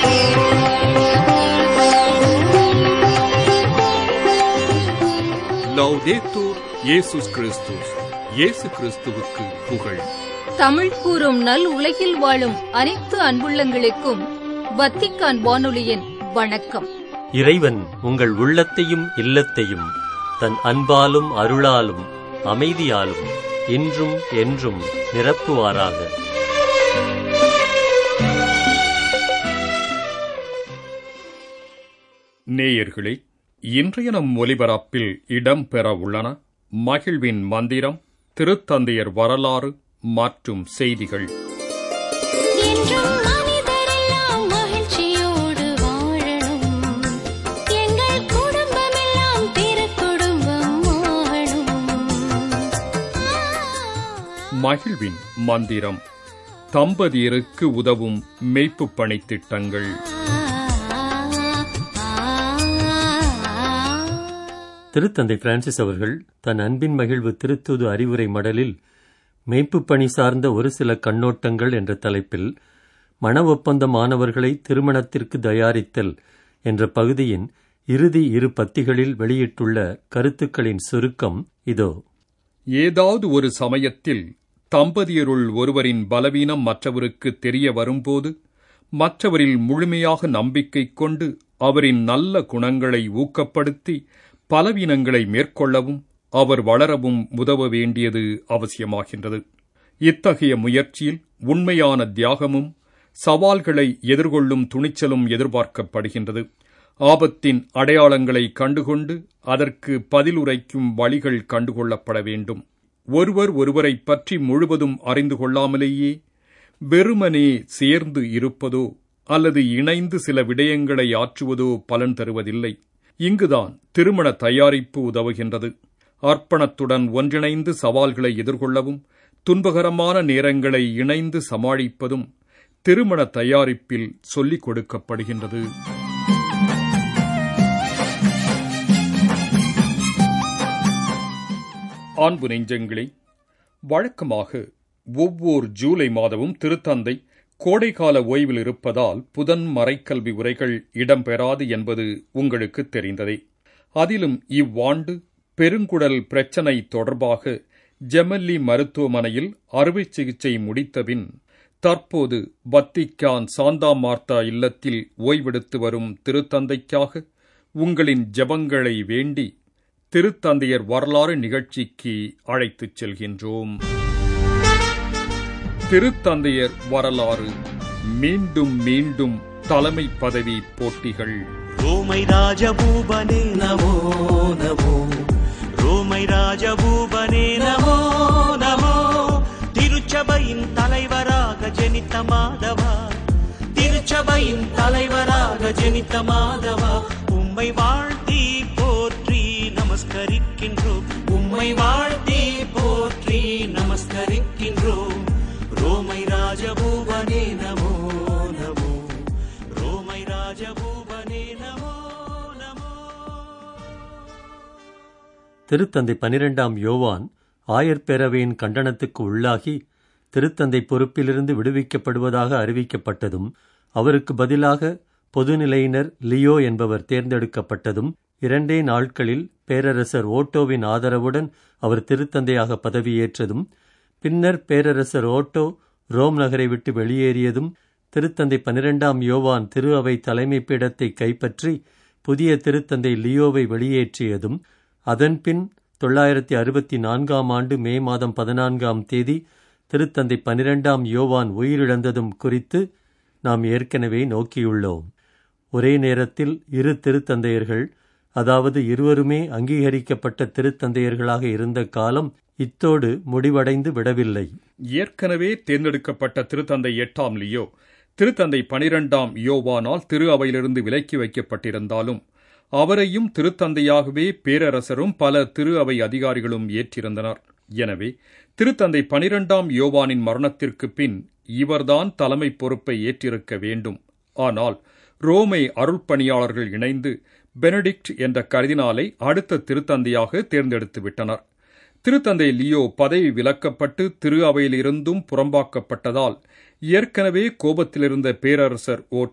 லவ்தேத்தூர் இயேசுஸ் கிறிஸ்துஸ் இயேசு கிறிஸ்துவுக்கு புகழ் தமிழ் கூறும் நல் உலகில் வாழும் அனைத்து அன்புள்ளங்களுக்கும் வத்திக்கான் வானொலியின் வணக்கம் இறைவன் உங்கள் உள்ளத்தையும் இல்லத்தையும் தன் அன்பாலும் அருளாலும் அமைதியாலும் இன்றும் என்றும் நிரப்புவாராக நேயர்களே இன்றைய நம் ஒலிபரப்பில் இடம்பெற உள்ளன மகிழ்வின் மந்திரம் திருத்தந்தையர் வரலாறு மற்றும் செய்திகள் என்றும் மனிதரெல்லாம் மகிழ்ச்சியோடு வாழணும் எங்கள் குடும்பமெல்லாம் திருக்குடும்பம் ஆகணும் மகிழ்வின் மந்திரம் தம்பதியருக்கு உதவும் மெய்ப்புப் பணித் திட்டங்கள் திருத்தந்தை பிரான்சிஸ் அவர்கள் தன் அன்பின் மகிழ்வு திருத்தூது அறிவுரை மடலில் மெய்ப்புப் பணி சார்ந்த ஒரு சில கண்ணோட்டங்கள் என்ற தலைப்பில் மன ஒப்பந்த மாணவர்களை திருமணத்திற்கு தயாரித்தல் என்ற பகுதியின் இறுதி இரு பத்திகளில் வெளியிட்டுள்ள கருத்துக்களின் சுருக்கம் இதோ ஏதாவது ஒரு சமயத்தில் தம்பதியருள் ஒருவரின் பலவீனம் மற்றவருக்கு தெரிய வரும்போது மற்றவரில் முழுமையாக நம்பிக்கை கொண்டு அவரின் நல்ல குணங்களை ஊக்கப்படுத்தி பலவீனங்களை மேற்கொள்ளவும் அவர் வளரவும் உதவ வேண்டியது அவசியமாகின்றது இத்தகைய முயற்சியில் உண்மையான தியாகமும் சவால்களை எதிர்கொள்ளும் துணிச்சலும் எதிர்பார்க்கப்படுகின்றது ஆபத்தின் அடையாளங்களை கண்டுகொண்டு அதற்கு பதிலுரைக்கும் வழிகள் கண்டுகொள்ளப்பட வேண்டும் ஒருவர் ஒருவரைப் பற்றி முழுவதும் அறிந்து கொள்ளாமலேயே வெறுமனே சேர்ந்து இருப்பதோ அல்லது இணைந்து சில விடயங்களை ஆற்றுவதோ பலன் தருவதில்லை இங்குதான் திருமண தயாரிப்பு உதவுகின்றது அர்ப்பணத்துடன் ஒன்றிணைந்து சவால்களை எதிர்கொள்ளவும் துன்பகரமான நேரங்களை இணைந்து சமாளிப்பதும் திருமண தயாரிப்பில் சொல்லிக் கொடுக்கப்படுகின்றது அன்பு நெஞ்சங்களே வழக்கமாக ஒவ்வொரு ஜூலை மாதமும் திருத்தந்தை கோடைக்கால ஓய்வில் இருப்பதால் புதன் மறைக்கல்வி உரைகள் இடம்பெறாது என்பது உங்களுக்கு தெரிந்ததே அதிலும் இவ்வாண்டு பெருங்குடல் பிரச்சனை தொடர்பாக ஜெமல்லி மருத்துவமனையில் அறுவை சிகிச்சை முடித்தபின் தற்போது வத்திக்கான் சாந்தா மார்த்தா இல்லத்தில் ஓய்வெடுத்து வரும் திருத்தந்தைக்காக உங்களின் ஜெபங்களை வேண்டி திருத்தந்தையர் வரலாறு நிகழ்ச்சிக்கு அழைத்துச் செல்கின்றோம் திருத்தந்தையர் வரலாறு மீண்டும் மீண்டும் தலைமை பதவி போட்டிகள் ரோமை ராஜபூபனே நமோ நமோ ரோமை ராஜபூபனே நமோ நமோ திருச்சபையின் தலைவராக ஜெனித்த மாதவா திருச்சபையின் தலைவராக ஜெனித்த மாதவா உம்மை வாழ்த்தி போற்றி நமஸ்கரிக்கின்றோம் உம்மை வாழ்த்தி போற்றி நமஸ்கரிக்கின்றோம் ரோமை ராஜபூபனே நமோ நமோ ரோமை ராஜபூபனே நமோ நமோ திருத்தந்தை பனிரெண்டாம் யோவான் ஆயர்பேரவையின் கண்டனத்துக்கு உள்ளாகி திருத்தந்தை பொறுப்பிலிருந்து விடுவிக்கப்படுவதாக அறிவிக்கப்பட்டதும் அவருக்கு பதிலாக பொதுநிலையினர் லியோ என்பவர் தேர்ந்தெடுக்கப்பட்டதும் இரண்டே நாட்களில் பேரரசர் ஓட்டோவின் ஆதரவுடன் அவர் திருத்தந்தையாக பதவியேற்றதும் பின்னர் பேரரசர் ஓட்டோ ரோம் நகரை விட்டு வெளியேறியதும் திருத்தந்தை பனிரெண்டாம் யோவான் திரு அவை தலைமை பீடத்தை கைப்பற்றி புதிய திருத்தந்தை லியோவை வெளியேற்றியதும் அதன்பின் தொள்ளாயிரத்தி அறுபத்தி நான்காம் ஆண்டு மே மாதம் பதினான்காம் தேதி திருத்தந்தை பனிரெண்டாம் யோவான் உயிரிழந்ததும் குறித்து நாம் ஏற்கனவே நோக்கியுள்ளோம் ஒரே நேரத்தில் இரு திருத்தந்தையர்கள் அதாவது இருவருமே அங்கீகரிக்கப்பட்ட திருத்தந்தையர்களாக இருந்த காலம் இத்தோடு முடிவடைந்து விடவில்லை ஏற்கனவே தேர்ந்தெடுக்கப்பட்ட திருத்தந்தை எட்டாம் லியோ திருத்தந்தை பனிரெண்டாம் யோவானால் திரு அவையிலிருந்து விலக்கி வைக்கப்பட்டிருந்தாலும் அவரையும் திருத்தந்தையாகவே பேரரசரும் பல திரு அவை அதிகாரிகளும் ஏற்றிருந்தனர் எனவே திருத்தந்தை பனிரெண்டாம் யோவானின் மரணத்திற்கு பின் இவர்தான் தலைமை பொறுப்பை ஏற்றிருக்க வேண்டும் ஆனால் ரோமை அருள்பணியாளர்கள் இணைந்து பெனடிக்ட் என்ற கர்தினாலை அடுத்த திருத்தந்தையாக தேர்ந்தெடுத்து விட்டனர் திருத்தந்தை லியோ பதவி விலக்கப்பட்டு திரு அவையிலிருந்தும் புறம்பாக்கப்பட்டதால் ஏற்கனவே கோபத்திலிருந்த பேரரசர் ஓட்டோ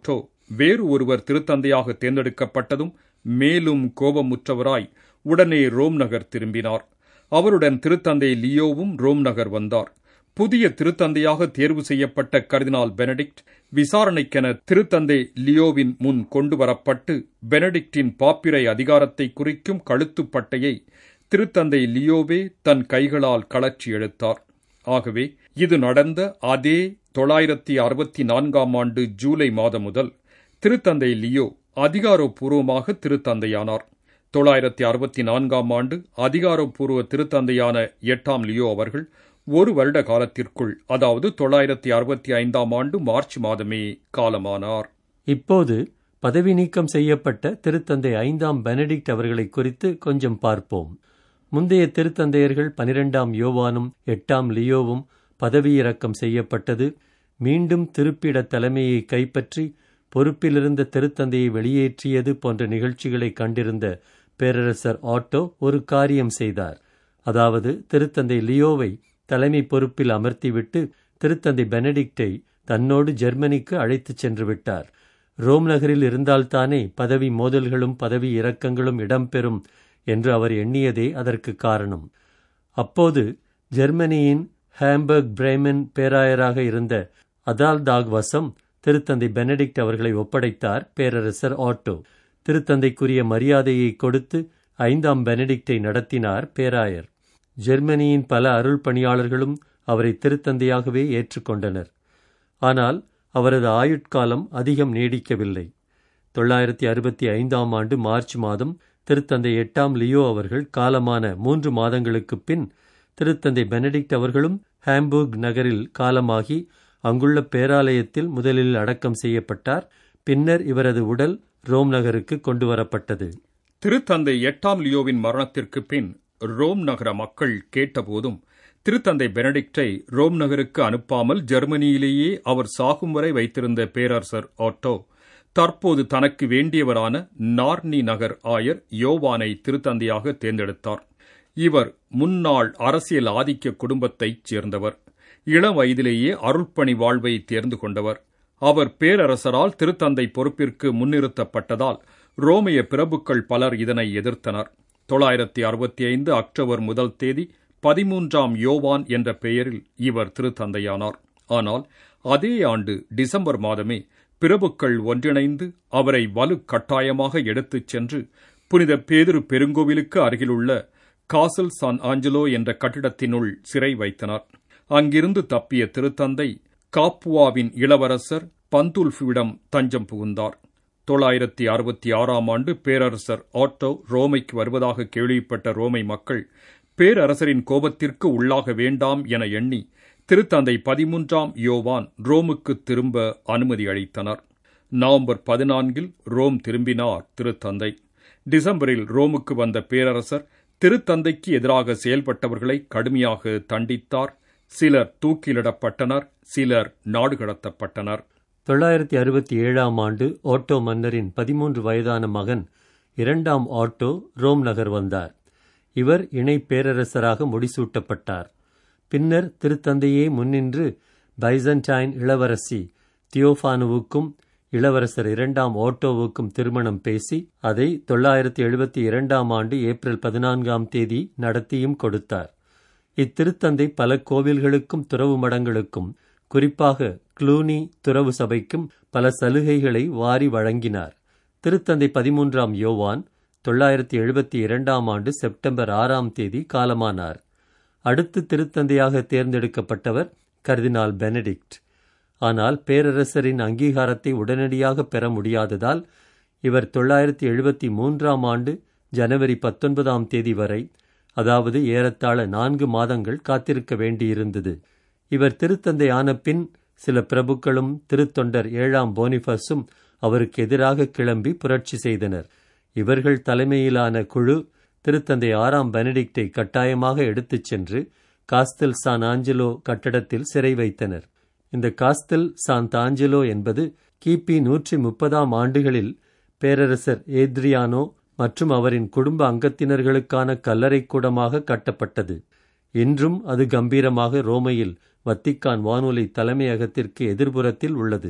வேறு ஒருவர் திருத்தந்தையாக தேர்ந்தெடுக்கப்பட்டதும் மேலும் கோபமுற்றவராய் உடனே ரோம் நகர் திரும்பினார் அவருடன் திருத்தந்தை லியோவும் ரோம் நகர் வந்தார் புதிய திருத்தந்தையாக தேர்வு செய்யப்பட்ட கர்தினால் பெனடிக்ட் விசாரணைக்கென திருத்தந்தை லியோவின் முன் கொண்டு வரப்பட்டு பெனடிக்டின் பாப்பிரை அதிகாரத்தை குறிக்கும் கழுத்துப்பட்டையை திருத்தந்தை லியோவே தன் கைகளால் கலற்றி எடுத்தார் ஆகவே இது நடந்த அதே தொள்ளாயிரத்தி அறுபத்தி நான்காம் ஆண்டு ஜூலை மாதம் முதல் திருத்தந்தை லியோ அதிகாரப்பூர்வமாக திருத்தந்தையானார் தொள்ளாயிரத்தி அறுபத்தி நான்காம் ஆண்டு அதிகாரப்பூர்வ திருத்தந்தையான எட்டாம் லியோ அவர்கள் ஒரு வருட காலத்திற்குள் அதாவது தொள்ளாயிரத்தி அறுபத்தி ஐந்தாம் ஆண்டு மார்ச் மாதமே காலமானார் இப்போது பதவி நீக்கம் செய்யப்பட்ட திருத்தந்தை ஐந்தாம் பெனடிக்ட் அவர்களை குறித்து கொஞ்சம் பார்ப்போம் முந்தைய திருத்தந்தையர்கள் பனிரெண்டாம் யோவானும் எட்டாம் லியோவும் பதவியிறக்கம் செய்யப்பட்டது மீண்டும் திருப்பிட தலைமையை கைப்பற்றி பொறுப்பிலிருந்த திருத்தந்தையை வெளியேற்றியது போன்ற நிகழ்ச்சிகளை கண்டிருந்த பேரரசர் ஆட்டோ ஒரு காரியம் செய்தார் அதாவது திருத்தந்தை லியோவை தலைமை பொறுப்பில் அமர்த்திவிட்டு திருத்தந்தை பெனடிக்டை தன்னோடு ஜெர்மனிக்கு அழைத்துச் சென்று விட்டார் ரோம் நகரில் இருந்தால்தானே பதவி மோதல்களும் பதவி இறக்கங்களும் இடம்பெறும் என்று அவர் எண்ணியதே அதற்கு காரணம் அப்போது ஜெர்மனியின் ஹாம்பர்க் பிரேமன் பேராயராக இருந்த அதால்டாக் வசம் திருத்தந்தை பெனடிக்ட் அவர்களை ஒப்படைத்தார் பேரரசர் ஆட்டோ திருத்தந்தைக்குரிய மரியாதையை கொடுத்து ஐந்தாம் பெனடிக்டை நடத்தினார் பேராயர் ஜெர்மனியின் பல அருள் பணியாளர்களும் அவரை திருத்தந்தையாகவே ஏற்றுக்கொண்டனர் ஆனால் அவரது ஆயுட்காலம் அதிகம் நீடிக்கவில்லை தொள்ளாயிரத்தி அறுபத்தி ஐந்தாம் ஆண்டு மார்ச் மாதம் திருத்தந்தை எட்டாம் லியோ அவர்கள் காலமான மூன்று மாதங்களுக்குப் பின் திருத்தந்தை பெனடிக்ட் அவர்களும் ஹாம்பூர்க் நகரில் காலமாகி அங்குள்ள பேராலயத்தில் முதலில் அடக்கம் செய்யப்பட்டார் பின்னர் இவரது உடல் ரோம் நகருக்கு கொண்டு வரப்பட்டது திருத்தந்தை எட்டாம் லியோவின் மரணத்திற்கு பின் ரோம் நகர மக்கள் கேட்டபோதும் திருத்தந்தை பெனடிக்டை ரோம் நகருக்கு அனுப்பாமல் ஜெர்மனியிலேயே அவர் சாகும் வரை வைத்திருந்த பேரரசர் ஆட்டோ தற்போது தனக்கு வேண்டியவரான நார்னி நகர் ஆயர் யோவானை திருத்தந்தையாக தேர்ந்தெடுத்தார் இவர் முன்னாள் அரசியல் ஆதிக்க குடும்பத்தைச் சேர்ந்தவர் இளம் வயதிலேயே அருள்பணி வாழ்வை தேர்ந்து கொண்டவர் அவர் பேரரசரால் திருத்தந்தை பொறுப்பிற்கு முன்னிறுத்தப்பட்டதால் ரோமைய பிரபுக்கள் பலர் இதனை எதிர்த்தனர் தொள்ளாயிரத்தி அறுபத்தி ஐந்து அக்டோபர் முதல் தேதி பதிமூன்றாம் யோவான் என்ற பெயரில் இவர் திருத்தந்தையானார் ஆனால் அதே ஆண்டு டிசம்பர் மாதமே பிரபுக்கள் ஒன்றிணைந்து அவரை வலு கட்டாயமாக எடுத்துச் சென்று புனித பேதுரு பெருங்கோவிலுக்கு அருகிலுள்ள காசல் சான் ஆஞ்சலோ என்ற கட்டிடத்தினுள் சிறை வைத்தனர் அங்கிருந்து தப்பிய திருத்தந்தை காப்புவாவின் இளவரசர் பந்துல்ஃபிடம் தஞ்சம் புகுந்தார் தொள்ளாயிரத்தி அறுபத்தி ஆறாம் ஆண்டு பேரரசர் ஆட்டோ ரோமைக்கு வருவதாக கேள்விப்பட்ட ரோமை மக்கள் பேரரசரின் கோபத்திற்கு உள்ளாக வேண்டாம் என எண்ணி திருத்தந்தை பதிமூன்றாம் யோவான் ரோமுக்கு திரும்ப அனுமதி அளித்தனர் நவம்பர் பதினான்கில் ரோம் திரும்பினார் திருத்தந்தை டிசம்பரில் ரோமுக்கு வந்த பேரரசர் திருத்தந்தைக்கு எதிராக செயல்பட்டவர்களை கடுமையாக தண்டித்தார் சிலர் தூக்கிலிடப்பட்டனர் சிலர் நாடு கடத்தப்பட்டனர் தொள்ளாயிரத்தி அறுபத்தி ஏழாம் ஆண்டு ஓட்டோ மன்னரின் பதிமூன்று வயதான மகன் இரண்டாம் ஆட்டோ ரோம் நகர் வந்தார் இவர் இணை பேரரசராக முடிசூட்டப்பட்டார் பின்னர் திருத்தந்தையே முன்னின்று பைசன்டைன் இளவரசி தியோஃபானுவுக்கும் இளவரசர் இரண்டாம் ஓட்டோவுக்கும் திருமணம் பேசி அதை தொள்ளாயிரத்தி எழுபத்தி இரண்டாம் ஆண்டு ஏப்ரல் பதினான்காம் தேதி நடத்தியும் கொடுத்தார் இத்திருத்தந்தை பல கோவில்களுக்கும் துறவு மடங்களுக்கும் குறிப்பாக க்ளூனி துறவு சபைக்கும் பல சலுகைகளை வாரி வழங்கினார் திருத்தந்தை பதிமூன்றாம் யோவான் தொள்ளாயிரத்தி எழுபத்தி இரண்டாம் ஆண்டு செப்டம்பர் ஆறாம் தேதி காலமானார் அடுத்து திருத்தந்தையாக தேர்ந்தெடுக்கப்பட்டவர் கர்தினால் பெனடிக்ட் ஆனால் பேரரசரின் அங்கீகாரத்தை உடனடியாக பெற முடியாததால் இவர் தொள்ளாயிரத்தி எழுபத்தி மூன்றாம் ஆண்டு ஜனவரி பத்தொன்பதாம் தேதி வரை அதாவது ஏறத்தாழ நான்கு மாதங்கள் காத்திருக்க வேண்டியிருந்தது இவர் திருத்தந்தை ஆன பின் சில பிரபுக்களும் திருத்தொண்டர் ஏழாம் போனிபஸும் அவருக்கு எதிராக கிளம்பி புரட்சி செய்தனர் இவர்கள் தலைமையிலான குழு திருத்தந்தை ஆறாம் பெனடிக்டை கட்டாயமாக எடுத்துச் சென்று காஸ்தல் சான் ஆஞ்சலோ கட்டடத்தில் சிறை வைத்தனர் இந்த காஸ்தல் சாந்த் ஆஞ்சலோ என்பது கிபி நூற்றி முப்பதாம் ஆண்டுகளில் பேரரசர் ஏத்ரியானோ மற்றும் அவரின் குடும்ப அங்கத்தினர்களுக்கான கல்லறை கூடமாக கட்டப்பட்டது இன்றும் அது கம்பீரமாக ரோமையில் வத்திக்கான் வானொலி தலைமையகத்திற்கு எதிர்புறத்தில் உள்ளது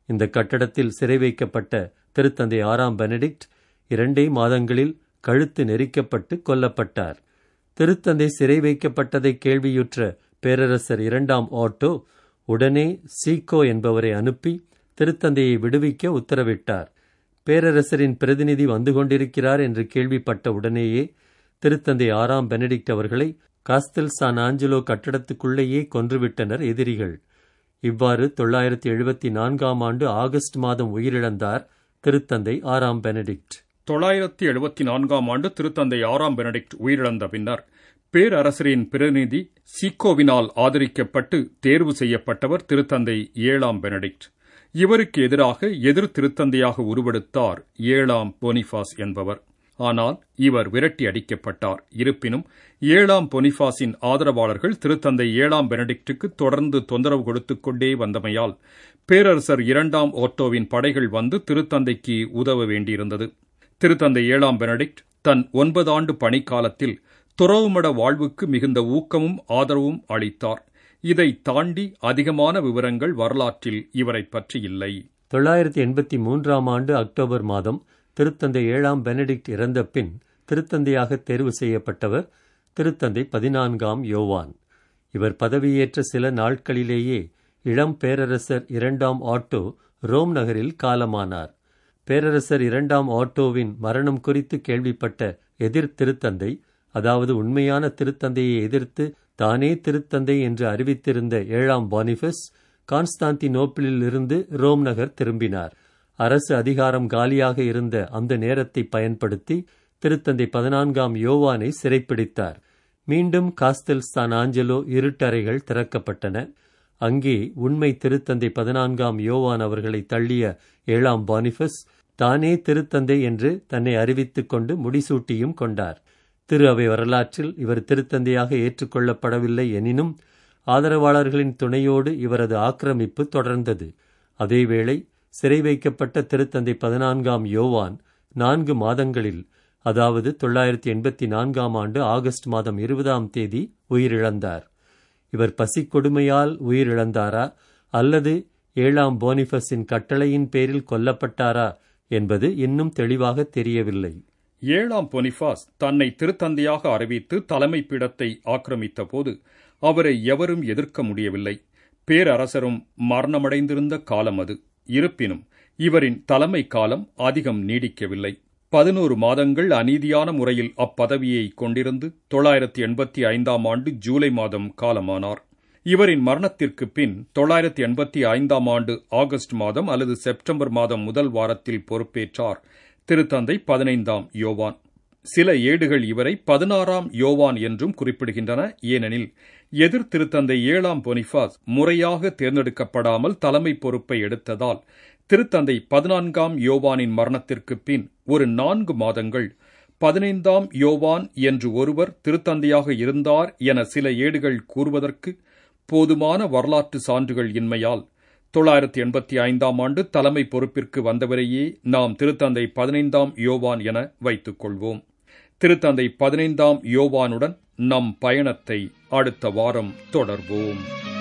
இந்த கட்டடத்தில் சிறை வைக்கப்பட்ட திருத்தந்தை ஆறாம் பெனடிக்ட் இரண்டே மாதங்களில் கழுத்து நெரிக்கப்பட்டு கொல்லப்பட்டார் திருத்தந்தை சிறை வைக்கப்பட்டதை கேள்வியுற்ற பேரரசர் இரண்டாம் ஆட்டோ உடனே சீக்கோ என்பவரை அனுப்பி திருத்தந்தையை விடுவிக்க உத்தரவிட்டார் பேரரசரின் பிரதிநிதி வந்து கொண்டிருக்கிறார் என்று கேள்விப்பட்ட உடனேயே திருத்தந்தை ஆறாம் பெனடிக்ட் அவர்களை காஸ்தல் சான் ஆஞ்சலோ கட்டடத்துக்குள்ளேயே கொன்றுவிட்டனர் எதிரிகள் இவ்வாறு தொள்ளாயிரத்தி எழுபத்தி நான்காம் ஆண்டு ஆகஸ்ட் மாதம் உயிரிழந்தார் திருத்தந்தை ஆறாம் பெனடிக்ட் தொள்ளாயிரத்தி எழுபத்தி நான்காம் ஆண்டு திருத்தந்தை ஆறாம் பெனடிக்ட் உயிரிழந்த பின்னர் பேரரசரின் பிரதிநிதி சீக்கோவினால் ஆதரிக்கப்பட்டு தேர்வு செய்யப்பட்டவர் திருத்தந்தை ஏழாம் பெனடிக்ட் இவருக்கு எதிராக எதிர் திருத்தந்தையாக உருவெடுத்தார் ஏழாம் பொனிஃபாஸ் என்பவர் ஆனால் இவர் விரட்டி அடிக்கப்பட்டார் இருப்பினும் ஏழாம் பொனிஃபாஸின் ஆதரவாளர்கள் திருத்தந்தை ஏழாம் பெனடிக்டுக்கு தொடர்ந்து தொந்தரவு கொடுத்துக் கொண்டே வந்தமையால் பேரரசர் இரண்டாம் ஓட்டோவின் படைகள் வந்து திருத்தந்தைக்கு உதவ வேண்டியிருந்தது திருத்தந்தை ஏழாம் பெனடிக்ட் தன் ஒன்பது ஆண்டு பணிக்காலத்தில் துறவுமட வாழ்வுக்கு மிகுந்த ஊக்கமும் ஆதரவும் அளித்தார் இதை தாண்டி அதிகமான விவரங்கள் வரலாற்றில் இவரை பற்றி இல்லை தொள்ளாயிரத்தி எண்பத்தி மூன்றாம் ஆண்டு அக்டோபர் மாதம் திருத்தந்தை ஏழாம் பெனடிக்ட் இறந்த பின் திருத்தந்தையாக தேர்வு செய்யப்பட்டவர் திருத்தந்தை பதினான்காம் யோவான் இவர் பதவியேற்ற சில நாட்களிலேயே இளம் பேரரசர் இரண்டாம் ஆட்டோ ரோம் நகரில் காலமானார் பேரரசர் இரண்டாம் ஆட்டோவின் மரணம் குறித்து கேள்விப்பட்ட எதிர் திருத்தந்தை அதாவது உண்மையான திருத்தந்தையை எதிர்த்து தானே திருத்தந்தை என்று அறிவித்திருந்த ஏழாம் பானிபஸ் கான்ஸ்டாந்தினோப்பிளில் இருந்து ரோம் நகர் திரும்பினார் அரசு அதிகாரம் காலியாக இருந்த அந்த நேரத்தை பயன்படுத்தி திருத்தந்தை பதினான்காம் யோவானை சிறைப்பிடித்தார் மீண்டும் காஸ்தல் சான் ஆஞ்சலோ இருட்டறைகள் திறக்கப்பட்டன அங்கே உண்மை திருத்தந்தை பதினான்காம் யோவான் அவர்களை தள்ளிய ஏழாம் பானிபஸ் தானே திருத்தந்தை என்று தன்னை அறிவித்துக் கொண்டு முடிசூட்டியும் கொண்டார் திரு அவை வரலாற்றில் இவர் திருத்தந்தையாக ஏற்றுக்கொள்ளப்படவில்லை எனினும் ஆதரவாளர்களின் துணையோடு இவரது ஆக்கிரமிப்பு தொடர்ந்தது அதேவேளை சிறை வைக்கப்பட்ட திருத்தந்தை பதினான்காம் யோவான் நான்கு மாதங்களில் அதாவது தொள்ளாயிரத்தி எண்பத்தி நான்காம் ஆண்டு ஆகஸ்ட் மாதம் இருபதாம் தேதி உயிரிழந்தார் இவர் பசிக்கொடுமையால் உயிரிழந்தாரா அல்லது ஏழாம் போனிபஸின் கட்டளையின் பேரில் கொல்லப்பட்டாரா என்பது இன்னும் தெளிவாக தெரியவில்லை ஏழாம் பொனிஃபாஸ் தன்னை திருத்தந்தையாக அறிவித்து தலைமை பீடத்தை ஆக்கிரமித்த போது அவரை எவரும் எதிர்க்க முடியவில்லை பேரரசரும் மரணமடைந்திருந்த காலம் அது இருப்பினும் இவரின் தலைமை காலம் அதிகம் நீடிக்கவில்லை பதினோரு மாதங்கள் அநீதியான முறையில் அப்பதவியை கொண்டிருந்து தொள்ளாயிரத்தி எண்பத்தி ஐந்தாம் ஆண்டு ஜூலை மாதம் காலமானார் இவரின் மரணத்திற்கு பின் தொள்ளாயிரத்தி எண்பத்தி ஐந்தாம் ஆண்டு ஆகஸ்ட் மாதம் அல்லது செப்டம்பர் மாதம் முதல் வாரத்தில் பொறுப்பேற்றார் திருத்தந்தை பதினைந்தாம் யோவான் சில ஏடுகள் இவரை பதினாறாம் யோவான் என்றும் குறிப்பிடுகின்றன ஏனெனில் எதிர் திருத்தந்தை ஏழாம் பொனிஃபாஸ் முறையாக தேர்ந்தெடுக்கப்படாமல் தலைமை பொறுப்பை எடுத்ததால் திருத்தந்தை பதினான்காம் யோவானின் மரணத்திற்கு பின் ஒரு நான்கு மாதங்கள் பதினைந்தாம் யோவான் என்று ஒருவர் திருத்தந்தையாக இருந்தார் என சில ஏடுகள் கூறுவதற்கு போதுமான வரலாற்று சான்றுகள் இன்மையால் தொள்ளாயிரத்தி எண்பத்தி ஐந்தாம் ஆண்டு தலைமை பொறுப்பிற்கு வந்தவரையே நாம் திருத்தந்தை பதினைந்தாம் யோவான் என வைத்துக் கொள்வோம் திருத்தந்தை பதினைந்தாம் யோவானுடன் நம் பயணத்தை அடுத்த வாரம் தொடர்வோம்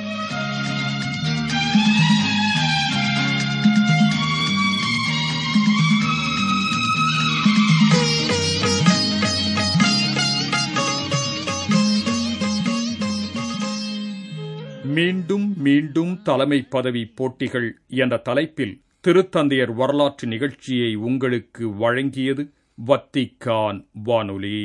மீண்டும் மீண்டும் தலைமை பதவி போட்டிகள் என்ற தலைப்பில் திருத்தந்தையர் வரலாற்று நிகழ்ச்சியை உங்களுக்கு வழங்கியது வத்திக்கான் வானொலி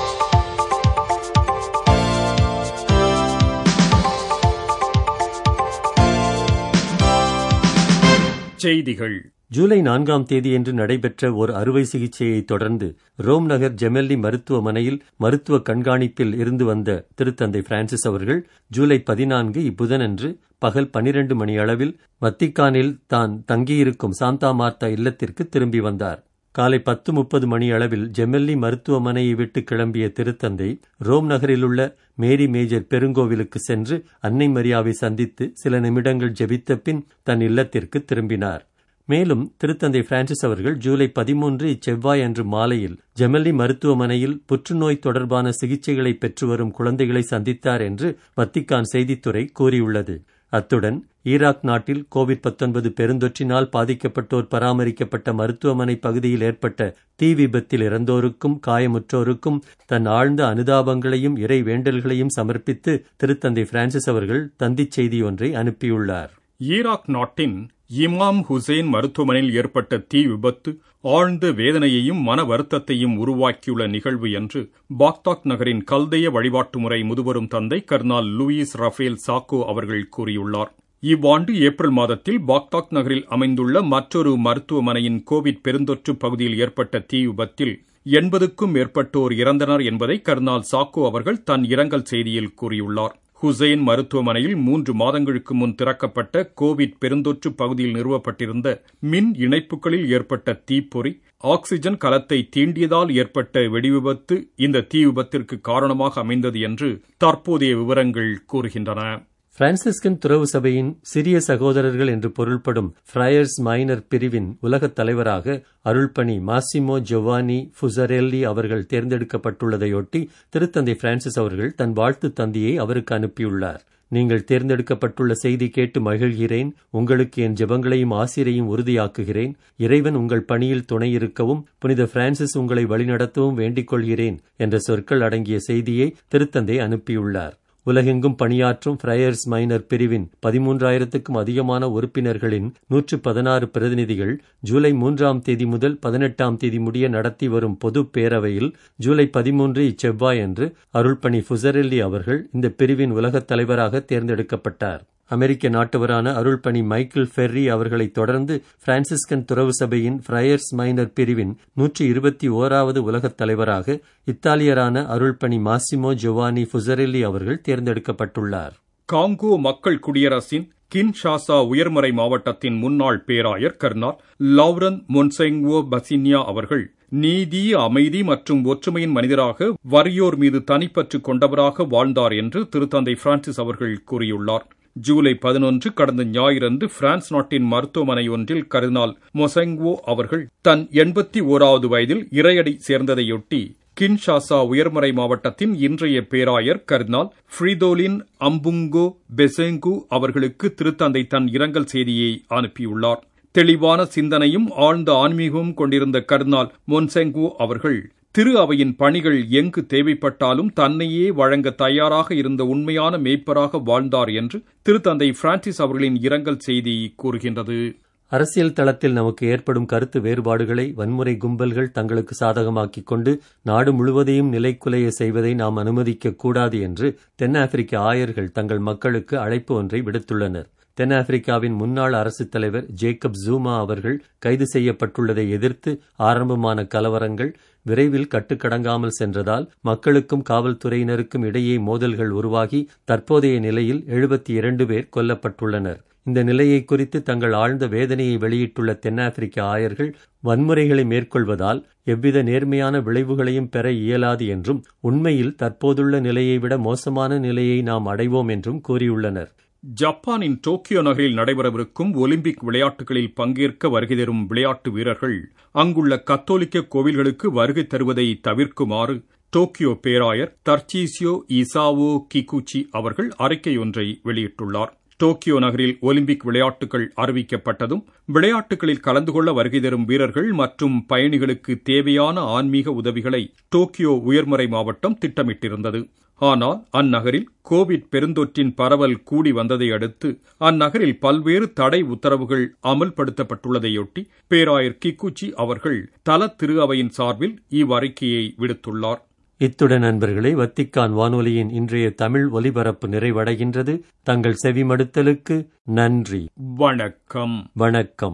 செய்திகள் ஜூலை நான்காம் தேதியன்று நடைபெற்ற ஒரு அறுவை சிகிச்சையை தொடர்ந்து ரோம் நகர் ஜெமெல்லி மருத்துவமனையில் மருத்துவ கண்காணிப்பில் இருந்து வந்த திருத்தந்தை பிரான்சிஸ் அவர்கள் ஜூலை பதினான்கு இப்புதனன்று பகல் பனிரண்டு மணி அளவில் வத்திக்கானில் தான் தங்கியிருக்கும் சாந்தா மார்த்தா இல்லத்திற்கு திரும்பி வந்தார் காலை பத்து முப்பது மணி அளவில் ஜெமெல்லி மருத்துவமனையை விட்டு கிளம்பிய திருத்தந்தை ரோம் நகரிலுள்ள மேரி மேஜர் பெருங்கோவிலுக்கு சென்று அன்னை மரியாவை சந்தித்து சில நிமிடங்கள் ஜெபித்த பின் தன் இல்லத்திற்கு திரும்பினார் மேலும் திருத்தந்தை பிரான்சிஸ் அவர்கள் ஜூலை பதிமூன்று இச்செவ்வாய் அன்று மாலையில் ஜெமெல்லி மருத்துவமனையில் புற்றுநோய் தொடர்பான சிகிச்சைகளை பெற்று வரும் குழந்தைகளை சந்தித்தார் என்று வத்திக்கான் செய்தித்துறை கூறியுள்ளது அத்துடன் ஈராக் நாட்டில் கோவிட் 19 பெருந்தொற்றினால் பாதிக்கப்பட்டோர் பராமரிக்கப்பட்ட மருத்துவமனை பகுதியில் ஏற்பட்ட தீ விபத்தில் இறந்தோருக்கும் காயமுற்றோருக்கும் தன் ஆழ்ந்த அனுதாபங்களையும் இறை வேண்டல்களையும் சமர்ப்பித்து திருத்தந்தை பிரான்சிஸ் அவர்கள் தந்திச் செய்தி ஒன்றை அனுப்பியுள்ளார் ஈராக் நாட்டின் இமாம் ஹுசேன் மருத்துவமனையில் ஏற்பட்ட தீ விபத்து ஆழ்ந்த வேதனையையும் மன வருத்தத்தையும் உருவாக்கியுள்ள நிகழ்வு என்று பாக்தாக் நகரின் கல்தேய வழிபாட்டு முறை முதுவரும் தந்தை கர்னால் லூயிஸ் ரஃபேல் சாக்கோ அவர்கள் கூறியுள்ளார் இவ்வாண்டு ஏப்ரல் மாதத்தில் பாக்தாக் நகரில் அமைந்துள்ள மற்றொரு மருத்துவமனையின் கோவிட் பெருந்தொற்று பகுதியில் ஏற்பட்ட தீ விபத்தில் எண்பதுக்கும் மேற்பட்டோர் இறந்தனர் என்பதை கர்னால் சாக்கோ அவர்கள் தன் இரங்கல் செய்தியில் கூறியுள்ளார் ஹுசைன் மருத்துவமனையில் மூன்று மாதங்களுக்கு முன் திறக்கப்பட்ட கோவிட் பெருந்தொற்று பகுதியில் நிறுவப்பட்டிருந்த மின் இணைப்புகளில் ஏற்பட்ட தீப்பொறி ஆக்ஸிஜன் கலத்தை தீண்டியதால் ஏற்பட்ட வெடிவிபத்து இந்த தீ விபத்திற்கு காரணமாக அமைந்தது என்று தற்போதைய விவரங்கள் கூறுகின்றன பிரான்சிஸ்கன் துறவு சபையின் சிறிய சகோதரர்கள் என்று பொருள்படும் ஃப்ரையர்ஸ் மைனர் பிரிவின் உலகத் தலைவராக அருள்பணி மாசிமோ ஜொவானி ஃபுசரெல்லி அவர்கள் தேர்ந்தெடுக்கப்பட்டுள்ளதையொட்டி திருத்தந்தை பிரான்சிஸ் அவர்கள் தன் வாழ்த்து தந்தியை அவருக்கு அனுப்பியுள்ளார் நீங்கள் தேர்ந்தெடுக்கப்பட்டுள்ள செய்தி கேட்டு மகிழ்கிறேன் உங்களுக்கு என் ஜெபங்களையும் ஆசிரையும் உறுதியாக்குகிறேன் இறைவன் உங்கள் பணியில் துணை இருக்கவும் புனித பிரான்சிஸ் உங்களை வழிநடத்தவும் வேண்டிக் கொள்கிறேன் என்ற சொற்கள் அடங்கிய செய்தியை திருத்தந்தை அனுப்பியுள்ளார் உலகெங்கும் பணியாற்றும் ஃப்ரையர்ஸ் மைனர் பிரிவின் பதிமூன்றாயிரத்துக்கும் அதிகமான உறுப்பினர்களின் நூற்று பதினாறு பிரதிநிதிகள் ஜூலை மூன்றாம் தேதி முதல் பதினெட்டாம் தேதி முடிய நடத்தி வரும் பொது பேரவையில் ஜூலை பதிமூன்று இச்செவ்வாய் அன்று அருள்பணி ஃபுசரெல்லி அவர்கள் இந்த பிரிவின் உலகத் தலைவராக தேர்ந்தெடுக்கப்பட்டார் அமெரிக்க நாட்டவரான அருள்பணி மைக்கேல் ஃபெர்ரி அவர்களைத் தொடர்ந்து பிரான்சிஸ்கன் துறவு சபையின் ஃப்ரையர்ஸ் மைனர் பிரிவின் நூற்றி இருபத்தி ஓராவது உலகத் தலைவராக இத்தாலியரான அருள்பணி மாசிமோ ஜொவானி ஃபுசரெல்லி அவர்கள் தேர்ந்தெடுக்கப்பட்டுள்ளார் காங்கோ மக்கள் குடியரசின் கின்ஷாசா உயர்மறை மாவட்டத்தின் முன்னாள் பேராயர் கர்னால் லவ்ரன் மொன்செங்வோ பசின்யா அவர்கள் நீதி அமைதி மற்றும் ஒற்றுமையின் மனிதராக வறியோர் மீது தனிப்பற்று கொண்டவராக வாழ்ந்தார் என்று திருத்தந்தை பிரான்சிஸ் அவர்கள் கூறியுள்ளார் ஜூலை பதினொன்று கடந்த ஞாயிறன்று பிரான்ஸ் நாட்டின் மருத்துவமனை ஒன்றில் கருனால் மொசெங்வோ அவர்கள் தன் எண்பத்தி ஓராவது வயதில் இறையடி சேர்ந்ததையொட்டி கின்ஷாசா உயர்மறை மாவட்டத்தின் இன்றைய பேராயர் கர்னால் ஃப்ரீதோலின் அம்புங்கோ பெசெங்கு அவர்களுக்கு திருத்தந்தை தன் இரங்கல் செய்தியை அனுப்பியுள்ளார் தெளிவான சிந்தனையும் ஆழ்ந்த ஆன்மீகமும் கொண்டிருந்த கர்னால் மொன்செங்கு அவர்கள் திரு அவையின் பணிகள் எங்கு தேவைப்பட்டாலும் தன்னையே வழங்க தயாராக இருந்த உண்மையான மேய்ப்பராக வாழ்ந்தார் என்று திருத்தந்தை பிரான்சிஸ் அவர்களின் இரங்கல் செய்தி கூறுகின்றது அரசியல் தளத்தில் நமக்கு ஏற்படும் கருத்து வேறுபாடுகளை வன்முறை கும்பல்கள் தங்களுக்கு சாதகமாக்கிக் கொண்டு நாடு முழுவதையும் நிலைக்குலைய செய்வதை நாம் அனுமதிக்க கூடாது என்று தென்னாப்பிரிக்க ஆயர்கள் தங்கள் மக்களுக்கு அழைப்பு ஒன்றை விடுத்துள்ளனர் தென்னாப்பிரிக்காவின் முன்னாள் அரசுத் தலைவர் ஜேக்கப் ஜூமா அவர்கள் கைது செய்யப்பட்டுள்ளதை எதிர்த்து ஆரம்பமான கலவரங்கள் விரைவில் கட்டுக்கடங்காமல் சென்றதால் மக்களுக்கும் காவல்துறையினருக்கும் இடையே மோதல்கள் உருவாகி தற்போதைய நிலையில் எழுபத்தி இரண்டு பேர் கொல்லப்பட்டுள்ளனர் இந்த நிலையை குறித்து தங்கள் ஆழ்ந்த வேதனையை வெளியிட்டுள்ள தென்னாப்பிரிக்க ஆயர்கள் வன்முறைகளை மேற்கொள்வதால் எவ்வித நேர்மையான விளைவுகளையும் பெற இயலாது என்றும் உண்மையில் தற்போதுள்ள நிலையை விட மோசமான நிலையை நாம் அடைவோம் என்றும் கூறியுள்ளனர் ஜப்பானின் டோக்கியோ நகரில் நடைபெறவிருக்கும் ஒலிம்பிக் விளையாட்டுகளில் பங்கேற்க வருகை தரும் விளையாட்டு வீரர்கள் அங்குள்ள கத்தோலிக்க கோவில்களுக்கு வருகை தருவதை தவிர்க்குமாறு டோக்கியோ பேராயர் தர்ச்சீசியோ இசாவோ கிகுச்சி அவர்கள் அறிக்கை ஒன்றை வெளியிட்டுள்ளார் டோக்கியோ நகரில் ஒலிம்பிக் விளையாட்டுகள் அறிவிக்கப்பட்டதும் விளையாட்டுகளில் கலந்து கொள்ள வருகை தரும் வீரர்கள் மற்றும் பயணிகளுக்கு தேவையான ஆன்மீக உதவிகளை டோக்கியோ உயர்மறை மாவட்டம் திட்டமிட்டிருந்தது ஆனால் அந்நகரில் கோவிட் பெருந்தொற்றின் பரவல் கூடி வந்ததை அடுத்து அந்நகரில் பல்வேறு தடை உத்தரவுகள் அமல்படுத்தப்பட்டுள்ளதையொட்டி பேராயர் கிக்குச்சி அவர்கள் தல திரு அவையின் சார்பில் இவ்வறிக்கையை விடுத்துள்ளார் இத்துடன் நண்பர்களே வத்திக்கான் வானொலியின் இன்றைய தமிழ் ஒலிபரப்பு நிறைவடைகின்றது தங்கள் செவிமடுத்தலுக்கு நன்றி வணக்கம் வணக்கம்